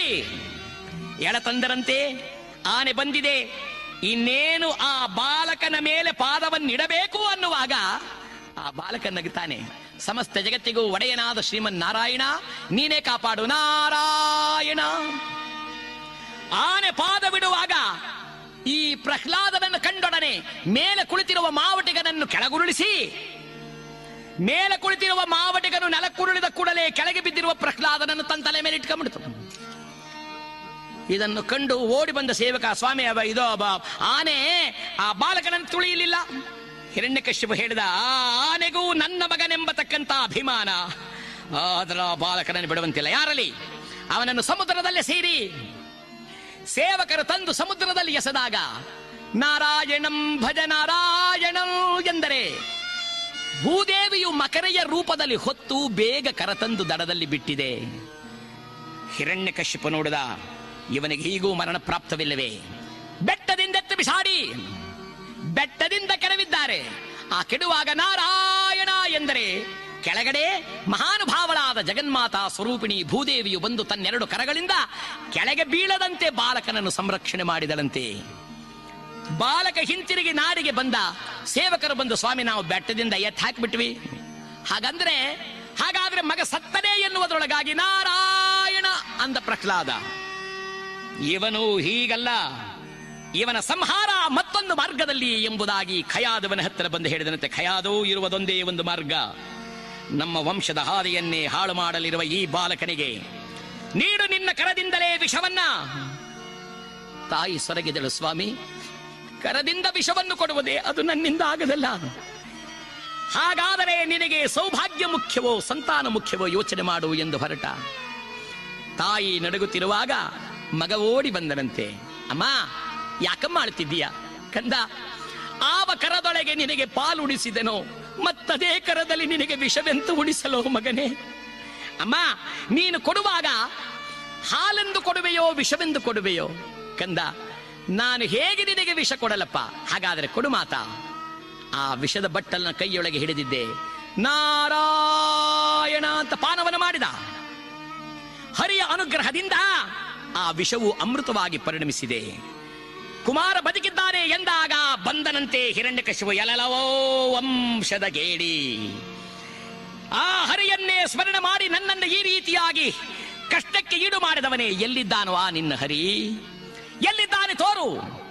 ಎಳತಂದರಂತೆ ಆನೆ ಬಂದಿದೆ ಇನ್ನೇನು ಆ ಬಾಲಕನ ಮೇಲೆ ಪಾದವನ್ನಿಡಬೇಕು ಅನ್ನುವಾಗ ಆ ಬಾಲಕ ನಗುತ್ತಾನೆ ಸಮಸ್ತ ಜಗತ್ತಿಗೂ ಒಡೆಯನಾದ ಶ್ರೀಮನ್ ನಾರಾಯಣ ನೀನೇ ಕಾಪಾಡು ನಾರಾಯಣ ಆನೆ ಪಾದ ಬಿಡುವಾಗ ಈ ಪ್ರಹ್ಲಾದನನ್ನು ಕಂಡೊಡನೆ ಮೇಲೆ ಕುಳಿತಿರುವ ಮಾವಟಿಗನನ್ನು ಕೆಳಗುರುಳಿಸಿ ಮೇಲೆ ಕುಳಿತಿರುವ ಮಾವಟಿಗನು ನೆಲಕ್ಕುರುಳಿದ ಕೂಡಲೇ ಕೆಳಗೆ ಬಿದ್ದಿರುವ ಪ್ರಹ್ಲಾದನನ್ನು ತನ್ನ ತಲೆ ಮೇಲೆ ಇಟ್ಕೊಂಡ್ಬಿಡ್ತು ಇದನ್ನು ಕಂಡು ಓಡಿ ಬಂದ ಸೇವಕ ಸ್ವಾಮಿ ಅವ ಇದೋ ಅಬ್ಬ ಆನೆ ಆ ಬಾಲಕನನ್ನು ತುಳಿಯಲಿಲ್ಲ ಹಿರಣ್ಯಕಶ್ಯಪು ಹೇಳಿದ ಆ ಆನೆಗೂ ನನ್ನ ಮಗನೆಂಬತಕ್ಕಂತ ಅಭಿಮಾನ ಆದ್ರ ಆ ಬಾಲಕನನ್ನು ಬಿಡುವಂತಿಲ್ಲ ಯಾರಲಿ ಅವನನ್ನು ಸಮುದ್ರದಲ್ಲೇ ಸೇರಿ ಸೇವಕರು ತಂದು ಸಮುದ್ರದಲ್ಲಿ ಎಸೆದಾಗ ನಾರಾಯಣಂ ಭಜ ನಾರಾಯಣಂ ಎಂದರೆ ಭೂದೇವಿಯು ಮಕರೆಯ ರೂಪದಲ್ಲಿ ಹೊತ್ತು ಬೇಗ ಕರತಂದು ದಡದಲ್ಲಿ ಬಿಟ್ಟಿದೆ ಹಿರಣ್ಯಕಶ್ಯಪ ನೋಡಿದ ಇವನಿಗೆ ಹೀಗೂ ಮರಣ ಪ್ರಾಪ್ತವಿಲ್ಲವೇ ಬೆಟ್ಟದಿಂದೆತ್ತು ಬಿಸಾಡಿ ಬೆಟ್ಟದಿಂದ ಕೆಡವಿದ್ದಾರೆ ಆ ಕೆಡುವಾಗ ನಾರಾಯಣ ಎಂದರೆ ಕೆಳಗಡೆ ಮಹಾನುಭಾವಳಾದ ಜಗನ್ಮಾತಾ ಸ್ವರೂಪಿಣಿ ಭೂದೇವಿಯು ಬಂದು ತನ್ನೆರಡು ಕರಗಳಿಂದ ಕೆಳಗೆ ಬೀಳದಂತೆ ಬಾಲಕನನ್ನು ಸಂರಕ್ಷಣೆ ಮಾಡಿದಳಂತೆ ಬಾಲಕ ಹಿಂತಿರುಗಿ ನಾಡಿಗೆ ಬಂದ ಸೇವಕರು ಬಂದು ಸ್ವಾಮಿ ನಾವು ಬೆಟ್ಟದಿಂದ ಎತ್ತು ಹಾಕಿಬಿಟ್ವಿ ಹಾಗಂದ್ರೆ ಹಾಗಾದ್ರೆ ಮಗ ಸತ್ತನೇ ಎನ್ನುವುದರೊಳಗಾಗಿ ನಾರಾಯಣ ಅಂದ ಪ್ರಹ್ಲಾದ ಇವನು ಹೀಗಲ್ಲ ಇವನ ಸಂಹಾರ ಮತ್ತೊಂದು ಮಾರ್ಗದಲ್ಲಿ ಎಂಬುದಾಗಿ ಖಯಾದವನ ಹತ್ತಿರ ಬಂದು ಹೇಳಿದನಂತೆ ಖಯಾದೂ ಇರುವುದೊಂದೇ ಒಂದು ಮಾರ್ಗ ನಮ್ಮ ವಂಶದ ಹಾದಿಯನ್ನೇ ಹಾಳು ಮಾಡಲಿರುವ ಈ ಬಾಲಕನಿಗೆ ನೀಡು ನಿನ್ನ ಕರದಿಂದಲೇ ವಿಷವನ್ನ ತಾಯಿ ಸೊರಗಿದಳು ಸ್ವಾಮಿ ಕರದಿಂದ ವಿಷವನ್ನು ಕೊಡುವುದೇ ಅದು ನನ್ನಿಂದ ಆಗದಲ್ಲ ಹಾಗಾದರೆ ನಿನಗೆ ಸೌಭಾಗ್ಯ ಮುಖ್ಯವೋ ಸಂತಾನ ಮುಖ್ಯವೋ ಯೋಚನೆ ಮಾಡು ಎಂದು ಹೊರಟ ತಾಯಿ ನಡುಗುತ್ತಿರುವಾಗ ಮಗ ಓಡಿ ಬಂದನಂತೆ ಅಮ್ಮ ಯಾಕಮ್ಮ ಆಳ್ತಿದ್ದೀಯ ಕಂದ ಆವ ಕರದೊಳಗೆ ನಿನಗೆ ಪಾಲು ಉಣಿಸಿದೆನೋ ಮತ್ತದೇ ಕರದಲ್ಲಿ ನಿನಗೆ ವಿಷವೆಂತು ಉಣಿಸಲೋ ಮಗನೇ ಅಮ್ಮ ನೀನು ಕೊಡುವಾಗ ಹಾಲೆಂದು ಕೊಡುವೆಯೋ ವಿಷವೆಂದು ಕೊಡುವೆಯೋ ಕಂದ ನಾನು ಹೇಗೆ ನಿನಗೆ ವಿಷ ಕೊಡಲಪ್ಪ ಹಾಗಾದರೆ ಕೊಡು ಮಾತಾ ಆ ವಿಷದ ಬಟ್ಟಲನ್ನ ಕೈಯೊಳಗೆ ಹಿಡಿದಿದ್ದೆ ನಾರಾಯಣ ಅಂತ ಪಾನವನ್ನು ಮಾಡಿದ ಹರಿಯ ಅನುಗ್ರಹದಿಂದ ಆ ವಿಷವು ಅಮೃತವಾಗಿ ಪರಿಣಮಿಸಿದೆ ಕುಮಾರ ಬದುಕಿದ್ದಾನೆ ಎಂದಾಗ ಬಂದನಂತೆ ಹಿರಣ್ಯಕಶಿವು ಎಲಲವೋ ವಂಶದ ಗೇಡಿ ಆ ಹರಿಯನ್ನೇ ಸ್ಮರಣೆ ಮಾಡಿ ನನ್ನನ್ನು ಈ ರೀತಿಯಾಗಿ ಕಷ್ಟಕ್ಕೆ ಈಡು ಮಾಡಿದವನೇ ಎಲ್ಲಿದ್ದಾನೋ ಆ ನಿನ್ನ ಹರಿ ಎಲ್ಲಿದ್ದಾನೆ ತೋರು